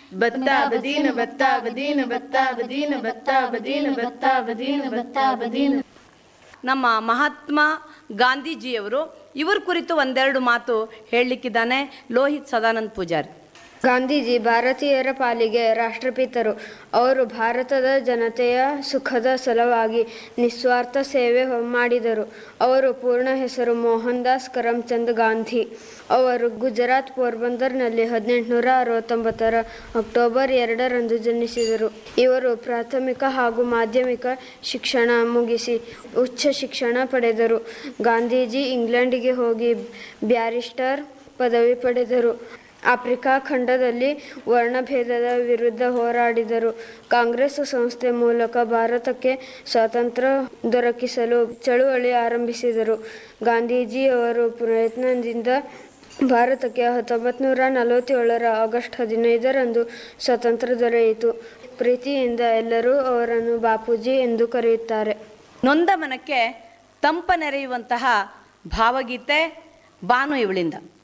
ಭತ್ತ ಬದೀನ ಭತ್ತ ಬದೀನ ಭತ್ತ ಬದೀನ ಭತ್ತ ಬದೀನ ಭತ್ತ ಬದೀನ ಭತ್ತ ಬದೀನ ನಮ್ಮ ಮಹಾತ್ಮ ಗಾಂಧೀಜಿಯವರು ಇವ್ರ ಕುರಿತು ಒಂದೆರಡು ಮಾತು ಹೇಳಲಿಕ್ಕಿದ್ದಾನೆ ಲೋಹಿತ್ ಸದಾನಂದ್ ಪೂಜಾರಿ ಗಾಂಧೀಜಿ ಭಾರತೀಯರ ಪಾಲಿಗೆ ರಾಷ್ಟ್ರಪಿತರು ಅವರು ಭಾರತದ ಜನತೆಯ ಸುಖದ ಸಲುವಾಗಿ ನಿಸ್ವಾರ್ಥ ಸೇವೆ ಮಾಡಿದರು ಅವರು ಪೂರ್ಣ ಹೆಸರು ಮೋಹನ್ ದಾಸ್ ಕರಮ್ಚಂದ್ ಗಾಂಧಿ ಅವರು ಗುಜರಾತ್ ಪೋರ್ಬಂದರ್ನಲ್ಲಿ ಹದಿನೆಂಟುನೂರ ಅರವತ್ತೊಂಬತ್ತರ ಅಕ್ಟೋಬರ್ ಎರಡರಂದು ಜನಿಸಿದರು ಇವರು ಪ್ರಾಥಮಿಕ ಹಾಗೂ ಮಾಧ್ಯಮಿಕ ಶಿಕ್ಷಣ ಮುಗಿಸಿ ಉಚ್ಚ ಶಿಕ್ಷಣ ಪಡೆದರು ಗಾಂಧೀಜಿ ಇಂಗ್ಲೆಂಡಿಗೆ ಹೋಗಿ ಬ್ಯಾರಿಸ್ಟರ್ ಪದವಿ ಪಡೆದರು ಆಫ್ರಿಕಾ ಖಂಡದಲ್ಲಿ ವರ್ಣಭೇದದ ವಿರುದ್ಧ ಹೋರಾಡಿದರು ಕಾಂಗ್ರೆಸ್ ಸಂಸ್ಥೆ ಮೂಲಕ ಭಾರತಕ್ಕೆ ಸ್ವಾತಂತ್ರ್ಯ ದೊರಕಿಸಲು ಚಳುವಳಿ ಆರಂಭಿಸಿದರು ಗಾಂಧೀಜಿಯವರು ಪ್ರಯತ್ನದಿಂದ ಭಾರತಕ್ಕೆ ಹತ್ತೊಂಬತ್ತು ನೂರ ನಲವತ್ತೇಳರ ಆಗಸ್ಟ್ ಹದಿನೈದರಂದು ಸ್ವಾತಂತ್ರ್ಯ ದೊರೆಯಿತು ಪ್ರೀತಿಯಿಂದ ಎಲ್ಲರೂ ಅವರನ್ನು ಬಾಪೂಜಿ ಎಂದು ಕರೆಯುತ್ತಾರೆ ನೊಂದ ಮನಕ್ಕೆ ತಂಪ ನೆರೆಯುವಂತಹ ಭಾವಗೀತೆ ಬಾನು ಇವಳಿಂದ